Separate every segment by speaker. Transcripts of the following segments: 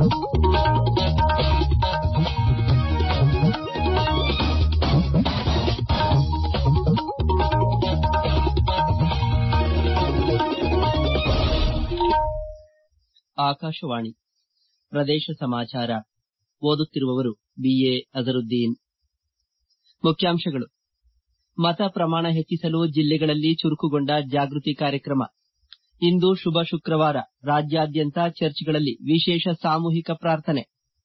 Speaker 1: ಆಕಾಶವಾಣಿ ಪ್ರದೇಶ ಸಮಾಚಾರ ಓದುತ್ತಿರುವವರು ಬಿಎ ಅಜರುದ್ದೀನ್ ಮುಖ್ಯಾಂಶಗಳು ಮತ ಪ್ರಮಾಣ ಹೆಚ್ಚಿಸಲು ಜಿಲ್ಲೆಗಳಲ್ಲಿ ಚುರುಕುಗೊಂಡ ಜಾಗೃತಿ ಕಾರ್ಯಕ್ರಮ ಇಂದು ಶುಭ ಶುಕ್ರವಾರ ರಾಜ್ಯಾದ್ಯಂತ ಚರ್ಚ್ಗಳಲ್ಲಿ ವಿಶೇಷ ಸಾಮೂಹಿಕ ಪ್ರಾರ್ಥನೆ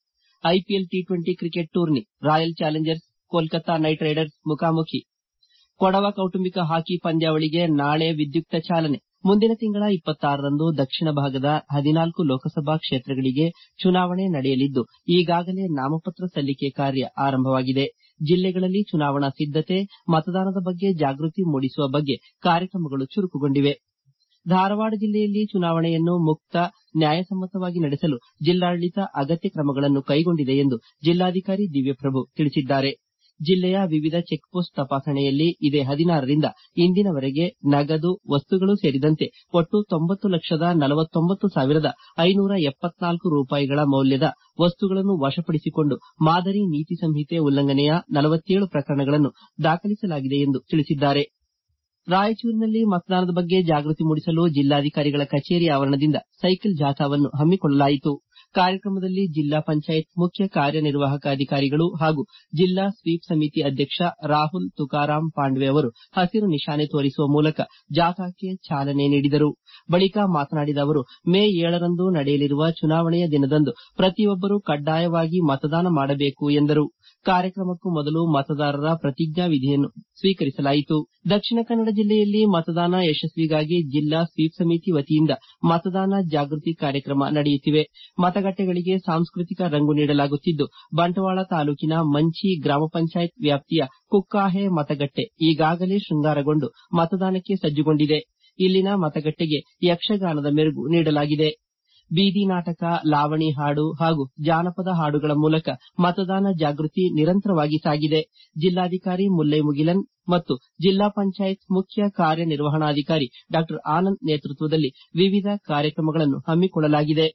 Speaker 1: IPL T twenty cricket tourney Royal Challengers Kolkata Knight Riders ಮುಖಾಮುಖಿ ಕೊಡವ ಕೌಟುಂಬಿಕ ಹಾಕಿ ಪಂದ್ಯಾವಳಿಗೆ ನಾಳೆ ವಿದ್ಯುಕ್ತ ಚಾಲನೆ ಮುಂದಿನ ತಿಂಗಳ ರಂದು ದಕ್ಷಿಣ ಭಾಗದ ಹದಿನಾಲ್ಕು ಲೋಕಸಭಾ ಕ್ಷೇತ್ರಗಳಿಗೆ ಚುನಾವಣೆ ನಡೆಯಲಿದ್ದು ಈಗಾಗಲೇ ನಾಮಪತ್ರ ಸಲ್ಲಿಕೆ ಕಾರ್ಯ ಆರಂಭವಾಗಿದೆ ಜಿಲ್ಲೆಗಳಲ್ಲಿ ಚುನಾವಣಾ ಸಿದ್ದತೆ ಮತದಾನದ ಬಗ್ಗೆ ಜಾಗೃತಿ ಮೂಡಿಸುವ ಬಗ್ಗೆ ಕಾರ್ಯಕ್ರಮಗಳು ಚುರುಕುಗೊಂಡಿವೆ ಧಾರವಾಡ ಜಿಲ್ಲೆಯಲ್ಲಿ ಚುನಾವಣೆಯನ್ನು ಮುಕ್ತ ನ್ಯಾಯಸಮ್ಮತವಾಗಿ ನಡೆಸಲು ಜಿಲ್ಲಾಡಳಿತ ಅಗತ್ಯ ಕ್ರಮಗಳನ್ನು ಕೈಗೊಂಡಿದೆ ಎಂದು ಜಿಲ್ಲಾಧಿಕಾರಿ ದಿವ್ಯಪ್ರಭು ತಿಳಿಸಿದ್ದಾರೆ ಜಿಲ್ಲೆಯ ವಿವಿಧ ಚೆಕ್ಪೋಸ್ಟ್ ತಪಾಸಣೆಯಲ್ಲಿ ಇದೇ ಹದಿನಾರರಿಂದ ಇಂದಿನವರೆಗೆ ನಗದು ವಸ್ತುಗಳು ಸೇರಿದಂತೆ ಒಟ್ಟು ತೊಂಬತ್ತು ಲಕ್ಷದ ನಲವತ್ತೊಂಬತ್ತು ಸಾವಿರದ ಐನೂರ ಎಪ್ಪತ್ನಾಲ್ಕು ರೂಪಾಯಿಗಳ ಮೌಲ್ಯದ ವಸ್ತುಗಳನ್ನು ವಶಪಡಿಸಿಕೊಂಡು ಮಾದರಿ ನೀತಿ ಸಂಹಿತೆ ಉಲ್ಲಂಘನೆಯ ನಲವತ್ತೇಳು ಪ್ರಕರಣಗಳನ್ನು ದಾಖಲಿಸಲಾಗಿದೆ ಎಂದು ತಿಳಿಸಿದ್ದಾರೆ ರಾಯಚೂರಿನಲ್ಲಿ ಮತದಾನದ ಬಗ್ಗೆ ಜಾಗೃತಿ ಮೂಡಿಸಲು ಜಿಲ್ಲಾಧಿಕಾರಿಗಳ ಕಚೇರಿ ಆವರಣದಿಂದ ಸೈಕಲ್ ಜಾಥಾವನ್ನು ಹಮ್ಮಿಕೊಳ್ಳಲಾಯಿತು ಕಾರ್ಯಕ್ರಮದಲ್ಲಿ ಜಿಲ್ಲಾ ಪಂಚಾಯತ್ ಮುಖ್ಯ ಕಾರ್ಯನಿರ್ವಾಹಕ ಅಧಿಕಾರಿಗಳು ಹಾಗೂ ಜಿಲ್ಲಾ ಸ್ವೀಪ್ ಸಮಿತಿ ಅಧ್ಯಕ್ಷ ರಾಹುಲ್ ತುಕಾರಾಂ ಪಾಂಡ್ವೆ ಅವರು ಹಸಿರು ನಿಶಾನೆ ತೋರಿಸುವ ಮೂಲಕ ಜಾಥಾಕ್ಕೆ ಚಾಲನೆ ನೀಡಿದರು ಬಳಿಕ ಮಾತನಾಡಿದ ಅವರು ಮೇ ಏಳರಂದು ನಡೆಯಲಿರುವ ಚುನಾವಣೆಯ ದಿನದಂದು ಪ್ರತಿಯೊಬ್ಬರು ಕಡ್ಡಾಯವಾಗಿ ಮತದಾನ ಮಾಡಬೇಕು ಎಂದರು ಕಾರ್ಯಕ್ರಮಕ್ಕೂ ಮೊದಲು ಮತದಾರರ ಪ್ರತಿಜ್ಞಾ ವಿಧಿಯನ್ನು ಸ್ವೀಕರಿಸಲಾಯಿತು ದಕ್ಷಿಣ ಕನ್ನಡ ಜಿಲ್ಲೆಯಲ್ಲಿ ಮತದಾನ ಯಶಸ್ವಿಗಾಗಿ ಜಿಲ್ಲಾ ಸ್ವೀಪ್ ಸಮಿತಿ ವತಿಯಿಂದ ಮತದಾನ ಜಾಗೃತಿ ಕಾರ್ಯಕ್ರಮ ನಡೆಯುತ್ತಿವೆ ಮತಗಟ್ಟೆಗಳಿಗೆ ಸಾಂಸ್ಕೃತಿಕ ರಂಗು ನೀಡಲಾಗುತ್ತಿದ್ದು ಬಂಟ್ವಾಳ ತಾಲೂಕಿನ ಮಂಚಿ ಗ್ರಾಮ ಪಂಚಾಯತ್ ವ್ಯಾಪ್ತಿಯ ಕುಕ್ಕಾಹೆ ಮತಗಟ್ಟೆ ಈಗಾಗಲೇ ಶೃಂಗಾರಗೊಂಡು ಮತದಾನಕ್ಕೆ ಸಜ್ಜುಗೊಂಡಿದೆ ಇಲ್ಲಿನ ಮತಗಟ್ಟೆಗೆ ಯಕ್ಷಗಾನದ ಮೆರುಗು ನೀಡಲಾಗಿದೆ ಬೀದಿ ನಾಟಕ ಲಾವಣಿ ಹಾಡು ಹಾಗೂ ಜಾನಪದ ಹಾಡುಗಳ ಮೂಲಕ ಮತದಾನ ಜಾಗೃತಿ ನಿರಂತರವಾಗಿ ಸಾಗಿದೆ ಜಿಲ್ಲಾಧಿಕಾರಿ ಮುಲ್ಲೈ ಮುಗಿಲನ್ ಮತ್ತು ಜಿಲ್ಲಾ ಪಂಚಾಯತ್ ಮುಖ್ಯ ಕಾರ್ಯನಿರ್ವಹಣಾಧಿಕಾರಿ ಡಾ ಆನಂದ್ ನೇತೃತ್ವದಲ್ಲಿ ವಿವಿಧ ಕಾರ್ಯಕ್ರಮಗಳನ್ನು ಹಮ್ಮಿಕೊಳ್ಳಲಾಗಿದೆ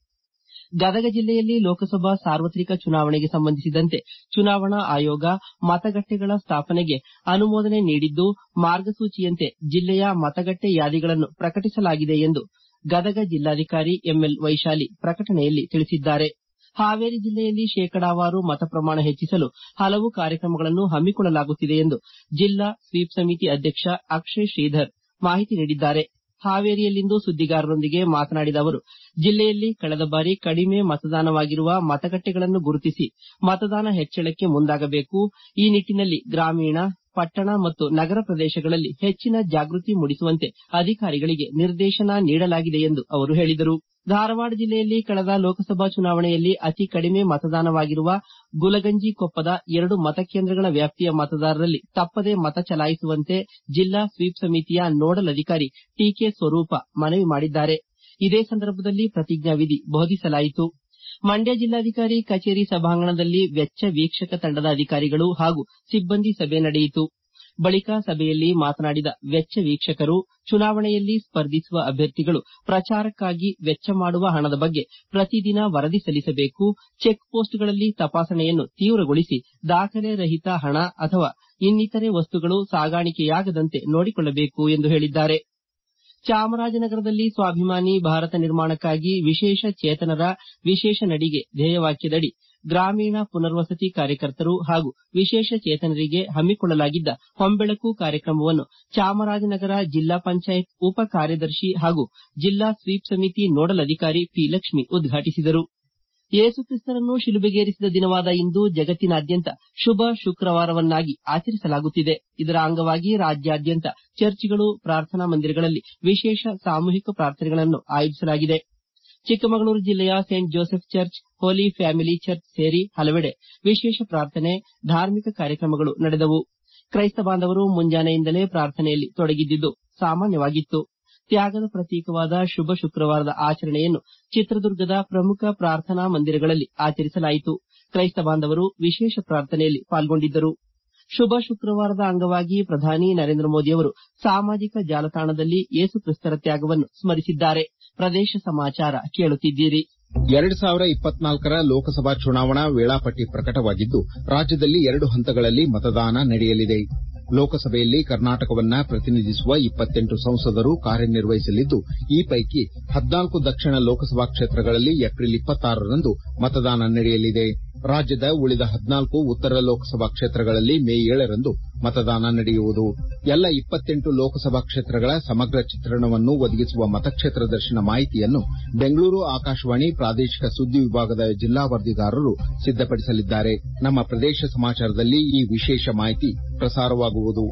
Speaker 1: ಗದಗ ಜಿಲ್ಲೆಯಲ್ಲಿ ಲೋಕಸಭಾ ಸಾರ್ವತ್ರಿಕ ಚುನಾವಣೆಗೆ ಸಂಬಂಧಿಸಿದಂತೆ ಚುನಾವಣಾ ಆಯೋಗ ಮತಗಟ್ಟೆಗಳ ಸ್ಥಾಪನೆಗೆ ಅನುಮೋದನೆ ನೀಡಿದ್ದು ಮಾರ್ಗಸೂಚಿಯಂತೆ ಜಿಲ್ಲೆಯ ಮತಗಟ್ಟೆ ಯಾದಿಗಳನ್ನು ಪ್ರಕಟಿಸಲಾಗಿದೆ ಎಂದು ಗದಗ ಜಿಲ್ಲಾಧಿಕಾರಿ ಎಂಎಲ್ ವೈಶಾಲಿ ಪ್ರಕಟಣೆಯಲ್ಲಿ ತಿಳಿಸಿದ್ದಾರೆ ಹಾವೇರಿ ಜಿಲ್ಲೆಯಲ್ಲಿ ಶೇಕಡಾವಾರು ಮತ ಪ್ರಮಾಣ ಹೆಚ್ಚಿಸಲು ಹಲವು ಕಾರ್ಯಕ್ರಮಗಳನ್ನು ಹಮ್ಮಿಕೊಳ್ಳಲಾಗುತ್ತಿದೆ ಎಂದು ಜಿಲ್ಲಾ ಸ್ವೀಪ್ ಸಮಿತಿ ಅಧ್ಯಕ್ಷ ಅಕ್ಷಯ್ ಶ್ರೀಧರ್ ಮಾಹಿತಿ ನೀಡಿದ್ದಾರೆ ಹಾವೇರಿಯಲ್ಲಿಂದು ಸುದ್ದಿಗಾರರೊಂದಿಗೆ ಮಾತನಾಡಿದ ಅವರು ಜಿಲ್ಲೆಯಲ್ಲಿ ಕಳೆದ ಬಾರಿ ಕಡಿಮೆ ಮತದಾನವಾಗಿರುವ ಮತಗಟ್ಟೆಗಳನ್ನು ಗುರುತಿಸಿ ಮತದಾನ ಹೆಚ್ಚಳಕ್ಕೆ ಮುಂದಾಗಬೇಕು ಈ ನಿಟ್ಟಿನಲ್ಲಿ ಗ್ರಾಮೀಣ ಪಟ್ಟಣ ಮತ್ತು ನಗರ ಪ್ರದೇಶಗಳಲ್ಲಿ ಹೆಚ್ಚಿನ ಜಾಗೃತಿ ಮೂಡಿಸುವಂತೆ ಅಧಿಕಾರಿಗಳಿಗೆ ನಿರ್ದೇಶನ ನೀಡಲಾಗಿದೆ ಎಂದು ಅವರು ಹೇಳಿದರು ಧಾರವಾಡ ಜಿಲ್ಲೆಯಲ್ಲಿ ಕಳೆದ ಲೋಕಸಭಾ ಚುನಾವಣೆಯಲ್ಲಿ ಅತಿ ಕಡಿಮೆ ಮತದಾನವಾಗಿರುವ ಗುಲಗಂಜಿ ಕೊಪ್ಪದ ಎರಡು ಮತಕೇಂದ್ರಗಳ ವ್ಯಾಪ್ತಿಯ ಮತದಾರರಲ್ಲಿ ತಪ್ಪದೆ ಮತ ಚಲಾಯಿಸುವಂತೆ ಜಿಲ್ಲಾ ಸ್ವೀಪ್ ಸಮಿತಿಯ ನೋಡಲ್ ಅಧಿಕಾರಿ ಟಿಕೆ ಸ್ವರೂಪ ಮನವಿ ಮಾಡಿದ್ದಾರೆ ಇದೇ ಸಂದರ್ಭದಲ್ಲಿ ಪ್ರತಿಜ್ಞಾ ವಿಧಿ ಬೋಧಿಸಲಾಯಿತು ಮಂಡ್ಯ ಜಿಲ್ಲಾಧಿಕಾರಿ ಕಚೇರಿ ಸಭಾಂಗಣದಲ್ಲಿ ವೆಚ್ಚ ವೀಕ್ಷಕ ತಂಡದ ಅಧಿಕಾರಿಗಳು ಹಾಗೂ ಸಿಬ್ಬಂದಿ ಸಭೆ ನಡೆಯಿತು ಬಳಿಕ ಸಭೆಯಲ್ಲಿ ಮಾತನಾಡಿದ ವೆಚ್ಚ ವೀಕ್ಷಕರು ಚುನಾವಣೆಯಲ್ಲಿ ಸ್ಪರ್ಧಿಸುವ ಅಭ್ಯರ್ಥಿಗಳು ಪ್ರಚಾರಕ್ಕಾಗಿ ವೆಚ್ಚ ಮಾಡುವ ಹಣದ ಬಗ್ಗೆ ಪ್ರತಿದಿನ ವರದಿ ಸಲ್ಲಿಸಬೇಕು ಚೆಕ್ ಪೋಸ್ಟ್ಗಳಲ್ಲಿ ತಪಾಸಣೆಯನ್ನು ತೀವ್ರಗೊಳಿಸಿ ದಾಖಲೆ ರಹಿತ ಹಣ ಅಥವಾ ಇನ್ನಿತರೆ ವಸ್ತುಗಳು ಸಾಗಾಣಿಕೆಯಾಗದಂತೆ ನೋಡಿಕೊಳ್ಳಬೇಕು ಎಂದು ಹೇಳಿದ್ದಾರೆ ಚಾಮರಾಜನಗರದಲ್ಲಿ ಸ್ವಾಭಿಮಾನಿ ಭಾರತ ನಿರ್ಮಾಣಕ್ಕಾಗಿ ವಿಶೇಷ ಚೇತನರ ವಿಶೇಷ ನಡಿಗೆ ಧ್ಯೇಯವಾಕ್ಯದಡಿ ಗ್ರಾಮೀಣ ಪುನರ್ವಸತಿ ಕಾರ್ಯಕರ್ತರು ಹಾಗೂ ವಿಶೇಷ ಚೇತನರಿಗೆ ಹಮ್ಮಿಕೊಳ್ಳಲಾಗಿದ್ದ ಹೊಂಬೆಳಕು ಕಾರ್ಯಕ್ರಮವನ್ನು ಚಾಮರಾಜನಗರ ಜಿಲ್ಲಾ ಪಂಚಾಯತ್ ಉಪ ಕಾರ್ಯದರ್ಶಿ ಹಾಗೂ ಜಿಲ್ಲಾ ಸ್ವೀಪ್ ಸಮಿತಿ ನೋಡಲ್ ಅಧಿಕಾರಿ ಪಿ ಲಕ್ಷ್ಮಿ ಉದ್ಘಾಟಿಸಿದರು ಯೇಸುಕ್ರಿಸ್ತನನ್ನು ಶಿಲುಬೆಗೇರಿಸಿದ ದಿನವಾದ ಇಂದು ಜಗತ್ತಿನಾದ್ಯಂತ ಶುಭ ಶುಕ್ರವಾರವನ್ನಾಗಿ ಆಚರಿಸಲಾಗುತ್ತಿದೆ ಇದರ ಅಂಗವಾಗಿ ರಾಜ್ಯಾದ್ಯಂತ ಚರ್ಚ್ಗಳು ಪ್ರಾರ್ಥನಾ ಮಂದಿರಗಳಲ್ಲಿ ವಿಶೇಷ ಸಾಮೂಹಿಕ ಪ್ರಾರ್ಥನೆಗಳನ್ನು ಆಯೋಜಿಸಲಾಗಿದೆ ಚಿಕ್ಕಮಗಳೂರು ಜಿಲ್ಲೆಯ Saint Joseph church Holy Family church ಸೇರಿ ಹಲವೆಡೆ ವಿಶೇಷ ಪ್ರಾರ್ಥನೆ ಧಾರ್ಮಿಕ ಕಾರ್ಯಕ್ರಮಗಳು ನಡೆದವು ಕ್ರೈಸ್ತ ಬಾಂಧವರು ಮುಂಜಾನೆಯಿಂದಲೇ ಪ್ರಾರ್ಥನೆಯಲ್ಲಿ ತೊಡಗಿದ್ದುದು ಸಾಮಾನ್ಯವಾಗಿತ್ತು ತ್ಯಾಗದ ಪ್ರತೀಕವಾದ ಶುಭ ಶುಕ್ರವಾರದ ಆಚರಣೆಯನ್ನು ಚಿತ್ರದುರ್ಗದ ಪ್ರಮುಖ ಪ್ರಾರ್ಥನಾ ಮಂದಿರಗಳಲ್ಲಿ ಆಚರಿಸಲಾಯಿತು ಕ್ರೈಸ್ತ ಬಾಂಧವರು ವಿಶೇಷ ಪ್ರಾರ್ಥನೆಯಲ್ಲಿ ಪಾಲ್ಗೊಂಡಿದ್ದರು ಶುಭ ಶುಕ್ರವಾರದ ಅಂಗವಾಗಿ ಪ್ರಧಾನಿ ನರೇಂದ್ರ ಮೋದಿಯವರು ಸಾಮಾಜಿಕ ಜಾಲತಾಣದಲ್ಲಿ ಯೇಸು ಕ್ರಿಸ್ತರ ತ್ಯಾಗವನ್ನು ಸ್ಮರಿಸಿದ್ದಾರೆ ಪ್ರದೇಶ ಸಮಾಚಾರ ಕೇಳುತ್ತಿದ್ದೀರಿ
Speaker 2: ಎರಡು ಸಾವಿರ ಇಪ್ಪತ್ನಾಲ್ಕರ ಲೋಕಸಭಾ ಚುನಾವಣಾ ವೇಳಾಪಟ್ಟಿ ಪ್ರಕಟವಾಗಿದ್ದು ರಾಜ್ಯದಲ್ಲಿ ಎರಡು ಹಂತಗಳಲ್ಲಿ ಮತದಾನ ನಡೆಯಲಿದೆ ಲೋಕಸಭೆಯಲ್ಲಿ ಕರ್ನಾಟಕವನ್ನ ಪ್ರತಿನಿಧಿಸುವ ಇಪ್ಪತ್ತೆಂಟು ಸಂಸದರು ಕಾರ್ಯನಿರ್ವಹಿಸಲಿದ್ದು ಈ ಪೈಕಿ ಹದ್ನಾಲ್ಕು ದಕ್ಷಿಣ ಲೋಕಸಭಾ ಕ್ಷೇತ್ರಗಳಲ್ಲಿ ಏಪ್ರಿಲ್ ಇಪ್ಪತ್ತಾರರಂದು ಮತದಾನ ನಡೆಯಲಿದೆ ರಾಜ್ಯದ ಉಳಿದ ಹದ್ನಾಲ್ಕು ಉತ್ತರ ಲೋಕಸಭಾ ಕ್ಷೇತ್ರಗಳಲ್ಲಿ ಮೇ ಏಳರಂದು ಮತದಾನ ನಡೆಯುವುದು ಎಲ್ಲ ಇಪ್ಪತ್ತೆಂಟು ಲೋಕಸಭಾ ಕ್ಷೇತ್ರಗಳ ಸಮಗ್ರ ಚಿತ್ರಣವನ್ನು ಒದಗಿಸುವ ಮತಕ್ಷೇತ್ರ ದರ್ಶನ ಮಾಹಿತಿಯನ್ನು ಬೆಂಗಳೂರು ಆಕಾಶವಾಣಿ ಪ್ರಾದೇಶಿಕ ಸುದ್ದಿ ವಿಭಾಗದ ಜಿಲ್ಲಾ ವರದಿಗಾರರು ಸಿದ್ದಪಡಿಸಲಿದ್ದಾರೆ ನಮ್ಮ ಪ್ರದೇಶ ಸಮಾಚಾರದಲ್ಲಿ ಈ ವಿಶೇಷ ಮಾಹಿತಿ ಪ್ರಸಾರವಾಗುವುದು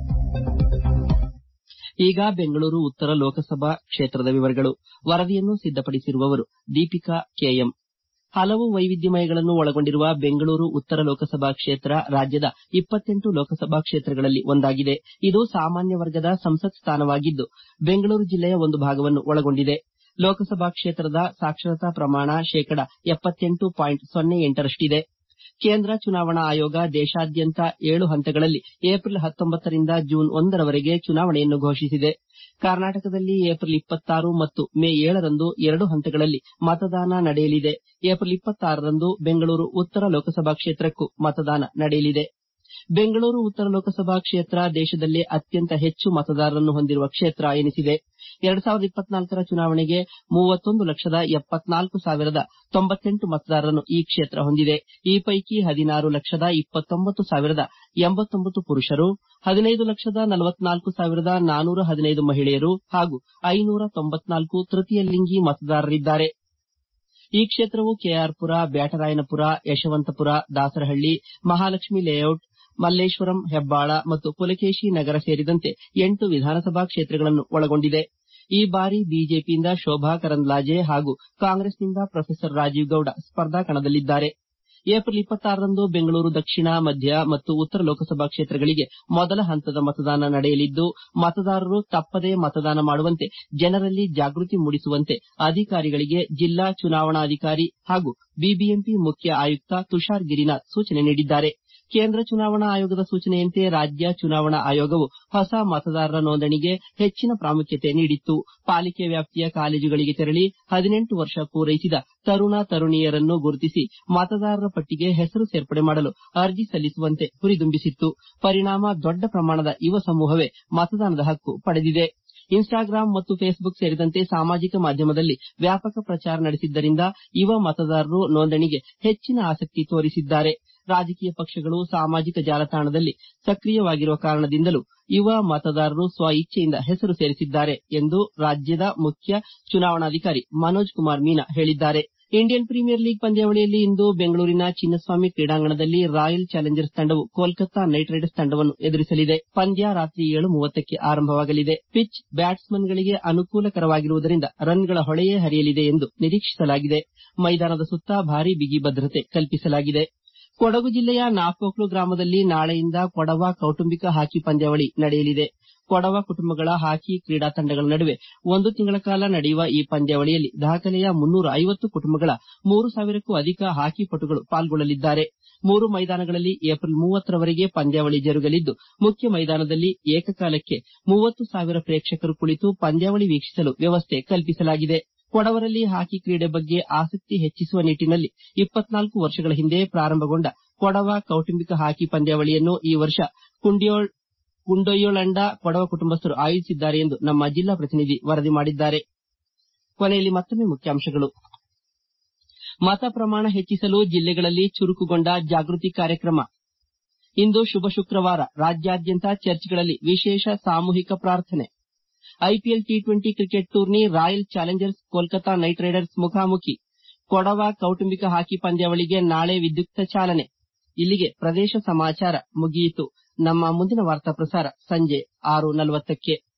Speaker 1: ಈಗ ಬೆಂಗಳೂರು ಉತ್ತರ ಲೋಕಸಭಾ ಕ್ಷೇತ್ರದ ವಿವರಗಳು ವರದಿಯನ್ನು ಸಿದ್ದಪಡಿಸಿರುವವರು ದೀಪಿಕಾ ಕೆಎಂ ಹಲವು ವೈವಿಧ್ಯಮಯಗಳನ್ನು ಒಳಗೊಂಡಿರುವ ಬೆಂಗಳೂರು ಉತ್ತರ ಲೋಕಸಭಾ ಕ್ಷೇತ್ರ ರಾಜ್ಯದ ಇಪ್ಪತ್ತೆಂಟು ಲೋಕಸಭಾ ಕ್ಷೇತ್ರಗಳಲ್ಲಿ ಒಂದಾಗಿದೆ ಇದು ಸಾಮಾನ್ಯ ವರ್ಗದ ಸಂಸತ್ ಸ್ಥಾನವಾಗಿದ್ದು ಬೆಂಗಳೂರು ಜಿಲ್ಲೆಯ ಒಂದು ಭಾಗವನ್ನು ಒಳಗೊಂಡಿದೆ ಲೋಕಸಭಾ ಕ್ಷೇತ್ರದ ಸಾಕ್ಷರತಾ ಪ್ರಮಾಣ ಶೇಕಡ ಎಪ್ಪತ್ತೆಂಟು ಪಾಯಿಂಟ್ ಸೊನ್ನೆ ಎಂಟರಷ್ಟಿದೆ ಕೇಂದ್ರ ಚುನಾವಣಾ ಆಯೋಗ ದೇಶಾದ್ಯಂತ ಏಳು ಹಂತಗಳಲ್ಲಿ ಏಪ್ರಿಲ್ ಹತ್ತೊಂಬತ್ತರಿಂದ ಜೂನ್ ಒಂದರವರೆಗೆ ಚುನಾವಣೆಯನ್ನು ಘೋಷಿಸಿದೆ ಕರ್ನಾಟಕದಲ್ಲಿ ಏಪ್ರಿಲ್ ಇಪ್ಪತ್ತಾರು ಮತ್ತು ಮೇ ಏಳರಂದು ಎರಡು ಹಂತಗಳಲ್ಲಿ ಮತದಾನ ನಡೆಯಲಿದೆ ಏಪ್ರಿಲ್ ಇಪ್ಪತ್ತಾರರಂದು ಬೆಂಗಳೂರು ಉತ್ತರ ಲೋಕಸಭಾ ಕ್ಷೇತ್ರಕ್ಕೂ ಮತದಾನ ನಡೆಯಲಿದೆ ಬೆಂಗಳೂರು ಉತ್ತರ ಲೋಕಸಭಾ ಕ್ಷೇತ್ರ ದೇಶದಲ್ಲೇ ಅತ್ಯಂತ ಹೆಚ್ಚು ಮತದಾರರನ್ನು ಹೊಂದಿರುವ ಕ್ಷೇತ್ರ ಎನಿಸಿದೆ ಎರಡ್ ಸಾವಿರದ ಇಪ್ಪತ್ನಾಲ್ಕರ ಚುನಾವಣೆಗೆ ಮೂವತ್ತೊಂದು ಲಕ್ಷದ ಎಪ್ಪತ್ನಾಲ್ಕು ಸಾವಿರದ ತೊಂಬತ್ತೆಂಟು ಮತದಾರರನ್ನು ಈ ಕ್ಷೇತ್ರ ಹೊಂದಿದೆ ಈ ಪೈಕಿ ಹದಿನಾರು ಲಕ್ಷದ ಇಪ್ಪತ್ತೊಂಬತ್ತು ಸಾವಿರದ ಎಂಬತ್ತೊಂಬತ್ತು ಪುರುಷರು ಹದಿನೈದು ಲಕ್ಷದ ನಲವತ್ನಾಲ್ಕು ಸಾವಿರದ ನಾನೂರ ಹದಿನೈದು ಮಹಿಳೆಯರು ಹಾಗೂ ಐನೂರ ತೊಂಬತ್ನಾಲ್ಕು ತೃತೀಯ ಲಿಂಗಿ ಮತದಾರರಿದ್ದಾರೆ ಈ ಕ್ಷೇತ್ರವು ಕೆಆರ್ಪುರ ಬ್ಯಾಟರಾಯನಪುರ ಯಶವಂತಪುರ ದಾಸರಹಳ್ಳಿ ಮಹಾಲಕ್ಷ್ಮಿ ಲೇಔಟ್ ಮಲ್ಲೇಶ್ವರಂ ಹೆಬ್ಬಾಳ ಮತ್ತು ಪುಲಕೇಶಿ ನಗರ ಸೇರಿದಂತೆ ಎಂಟು ವಿಧಾನಸಭಾ ಕ್ಷೇತ್ರಗಳನ್ನು ಒಳಗೊಂಡಿದೆ ಈ ಬಾರಿ ಬಿಜೆಪಿಯಿಂದ ಶೋಭಾ ಕರಂದ್ಲಾಜೆ ಹಾಗೂ ಕಾಂಗ್ರೆಸ್ನಿಂದ ಪ್ರೊಫೆಸರ್ ರಾಜೀವ್ ಗೌಡ ಸ್ಪರ್ಧಾ ಕಣದಲ್ಲಿದ್ದಾರೆ ಏಪ್ರಿಲ್ ಇಪ್ಪತ್ತಾರರಂದು ಬೆಂಗಳೂರು ದಕ್ಷಿಣ ಮಧ್ಯ ಮತ್ತು ಉತ್ತರ ಲೋಕಸಭಾ ಕ್ಷೇತ್ರಗಳಿಗೆ ಮೊದಲ ಹಂತದ ಮತದಾನ ನಡೆಯಲಿದ್ದು ಮತದಾರರು ತಪ್ಪದೇ ಮತದಾನ ಮಾಡುವಂತೆ ಜನರಲ್ಲಿ ಜಾಗೃತಿ ಮೂಡಿಸುವಂತೆ ಅಧಿಕಾರಿಗಳಿಗೆ ಜಿಲ್ಲಾ ಚುನಾವಣಾಧಿಕಾರಿ ಹಾಗೂ ಬಿಬಿಎಂಪಿ ಮುಖ್ಯ ಆಯುಕ್ತ ತುಷಾರ್ ಗಿರಿನಾಥ್ ಸೂಚನೆ ನೀಡಿದ್ದಾರೆ ಕೇಂದ್ರ ಚುನಾವಣಾ ಆಯೋಗದ ಸೂಚನೆಯಂತೆ ರಾಜ್ಯ ಚುನಾವಣಾ ಆಯೋಗವು ಹೊಸ ಮತದಾರರ ನೋಂದಣಿಗೆ ಹೆಚ್ಚಿನ ಪ್ರಾಮುಖ್ಯತೆ ನೀಡಿತ್ತು ಪಾಲಿಕೆ ವ್ಯಾಪ್ತಿಯ ಕಾಲೇಜುಗಳಿಗೆ ತೆರಳಿ ಹದಿನೆಂಟು ವರ್ಷ ಪೂರೈಸಿದ ತರುಣ ತರುಣಿಯರನ್ನು ಗುರುತಿಸಿ ಮತದಾರರ ಪಟ್ಟಿಗೆ ಹೆಸರು ಸೇರ್ಪಡೆ ಮಾಡಲು ಅರ್ಜಿ ಸಲ್ಲಿಸುವಂತೆ ಹುರಿದುಂಬಿಸಿತ್ತು ಪರಿಣಾಮ ದೊಡ್ಡ ಪ್ರಮಾಣದ ಯುವ ಸಮೂಹವೇ ಮತದಾನದ ಹಕ್ಕು ಪಡೆದಿದೆ ಇನ್ಸ್ಟಾಗ್ರಾಂ ಮತ್ತು ಫೇಸ್ಬುಕ್ ಸೇರಿದಂತೆ ಸಾಮಾಜಿಕ ಮಾಧ್ಯಮದಲ್ಲಿ ವ್ಯಾಪಕ ಪ್ರಚಾರ ನಡೆಸಿದ್ದರಿಂದ ಯುವ ಮತದಾರರು ನೋಂದಣಿಗೆ ಹೆಚ್ಚಿನ ಆಸಕ್ತಿ ತೋರಿಸಿದ್ದಾರೆ ರಾಜಕೀಯ ಪಕ್ಷಗಳು ಸಾಮಾಜಿಕ ಜಾಲತಾಣದಲ್ಲಿ ಸಕ್ರಿಯವಾಗಿರುವ ಕಾರಣದಿಂದಲೂ ಯುವ ಮತದಾರರು ಸ್ವ ಇಚ್ಛೆಯಿಂದ ಹೆಸರು ಸೇರಿಸಿದ್ದಾರೆ ಎಂದು ರಾಜ್ಯದ ಮುಖ್ಯ ಚುನಾವಣಾಧಿಕಾರಿ ಮನೋಜ್ ಕುಮಾರ್ ಮೀನಾ ಹೇಳಿದ್ದಾರೆ ಇಂಡಿಯನ್ ಪ್ರೀಮಿಯರ್ ಲೀಗ್ ಪಂದ್ಯಾವಳಿಯಲ್ಲಿ ಇಂದು ಬೆಂಗಳೂರಿನ ಚಿನ್ನಸ್ವಾಮಿ ಕ್ರೀಡಾಂಗಣದಲ್ಲಿ ರಾಯಲ್ ಚಾಲೆಂಜರ್ಸ್ ತಂಡವು ಕೋಲ್ಕತಾ ನೈಟ್ ರೈಡರ್ಸ್ ತಂಡವನ್ನು ಎದುರಿಸಲಿದೆ ಪಂದ್ಯ ರಾತ್ರಿ ಏಳು ಮೂವತ್ತಕ್ಕೆ ಆರಂಭವಾಗಲಿದೆ ಪಿಚ್ ಬ್ಯಾಟ್ಸ್ಮನ್ಗಳಿಗೆ ಅನುಕೂಲಕರವಾಗಿರುವುದರಿಂದ ರನ್ಗಳ ಹೊಳೆಯೇ ಹರಿಯಲಿದೆ ಎಂದು ನಿರೀಕ್ಷಿಸಲಾಗಿದೆ ಮೈದಾನದ ಸುತ್ತ ಭಾರೀ ಬಿಗಿ ಭದ್ರತೆ ಕಲ್ಪಿಸಲಾಗಿದೆ ಕೊಡಗು ಜಿಲ್ಲೆಯ ನಾಪೋಕ್ಲು ಗ್ರಾಮದಲ್ಲಿ ನಾಳೆಯಿಂದ ಕೊಡವ ಕೌಟುಂಬಿಕ ಹಾಕಿ ಪಂದ್ಯಾವಳಿ ನಡೆಯಲಿದೆ ಕೊಡವ ಕುಟುಂಬಗಳ ಹಾಕಿ ಕ್ರೀಡಾ ತಂಡಗಳ ನಡುವೆ ಒಂದು ತಿಂಗಳ ಕಾಲ ನಡೆಯುವ ಈ ಪಂದ್ಯಾವಳಿಯಲ್ಲಿ ದಾಖಲೆಯ ಮುನ್ನೂರ ಐವತ್ತು ಕುಟುಂಬಗಳ ಮೂರು ಸಾವಿರಕ್ಕೂ ಅಧಿಕ ಹಾಕಿ ಪಟುಗಳು ಪಾಲ್ಗೊಳ್ಳಲಿದ್ದಾರೆ ಮೂರು ಮೈದಾನಗಳಲ್ಲಿ ಏಪ್ರಿಲ್ ಮೂವತ್ತರವರೆಗೆ ಪಂದ್ಯಾವಳಿ ಜರುಗಲಿದ್ದು ಮುಖ್ಯ ಮೈದಾನದಲ್ಲಿ ಏಕಕಾಲಕ್ಕೆ ಮೂವತ್ತು ಸಾವಿರ ಪ್ರೇಕ್ಷಕರು ಕುಳಿತು ಪಂದ್ಯಾವಳಿ ವೀಕ್ಷಿಸಲು ವ್ಯವಸ್ಥೆ ಕಲ್ಪಿಸಲಾಗಿದೆ ಕೊಡವರಲ್ಲಿ ಹಾಕಿ ಕ್ರೀಡೆ ಬಗ್ಗೆ ಆಸಕ್ತಿ ಹೆಚ್ಚಿಸುವ ನಿಟ್ಟಿನಲ್ಲಿ ಇಪ್ಪತ್ನಾಲ್ಕು ವರ್ಷಗಳ ಹಿಂದೆ ಪ್ರಾರಂಭಗೊಂಡ ಕೊಡವ ಕೌಟುಂಬಿಕ ಹಾಕಿ ಪಂದ್ಯಾವಳಿಯನ್ನು ಈ ವರ್ಷ ಕುಂಡೊಯ್ಯೊಳಂಡ ಕೊಡವ ಕುಟುಂಬಸ್ಥರು ಆಯೋಜಿಸಿದ್ದಾರೆ ಎಂದು ನಮ್ಮ ಜಿಲ್ಲಾ ಪ್ರತಿನಿಧಿ ವರದಿ ಮಾಡಿದ್ದಾರೆ ಕೊನೆಯಲ್ಲಿ ಮತ್ತೊಮ್ಮೆ ಮುಖ್ಯಾಂಶಗಳು ಮತ ಪ್ರಮಾಣ ಹೆಚ್ಚಿಸಲು ಜಿಲ್ಲೆಗಳಲ್ಲಿ ಚುರುಕುಗೊಂಡ ಜಾಗೃತಿ ಕಾರ್ಯಕ್ರಮ ಇಂದು ಶುಭ ಶುಕ್ರವಾರ ರಾಜ್ಯಾದ್ಯಂತ ಚರ್ಚ್ಗಳಲ್ಲಿ ವಿಶೇಷ ಸಾಮೂಹಿಕ ಪ್ರಾರ್ಥನೆ IPL T twenty cricket tourney Royal Challengers Kolkata Knight Riders ಮುಖಾಮುಖಿ ಕೊಡವ ಕೌಟುಂಬಿಕ ಹಾಕಿ ಪಂದ್ಯಾವಳಿಗೆ ನಾಳೆ ವಿದ್ಯುಕ್ತ ಚಾಲನೆ ಇಲ್ಲಿಗೆ ಪ್ರದೇಶ ಸಮಾಚಾರ ಮುಗಿಯಿತು ನಮ್ಮ ಮುಂದಿನ ವಾರ್ತಾ ಪ್ರಸಾರ ಸಂಜೆ ಆರು ನಲವತ್ತಕ್ಕೆ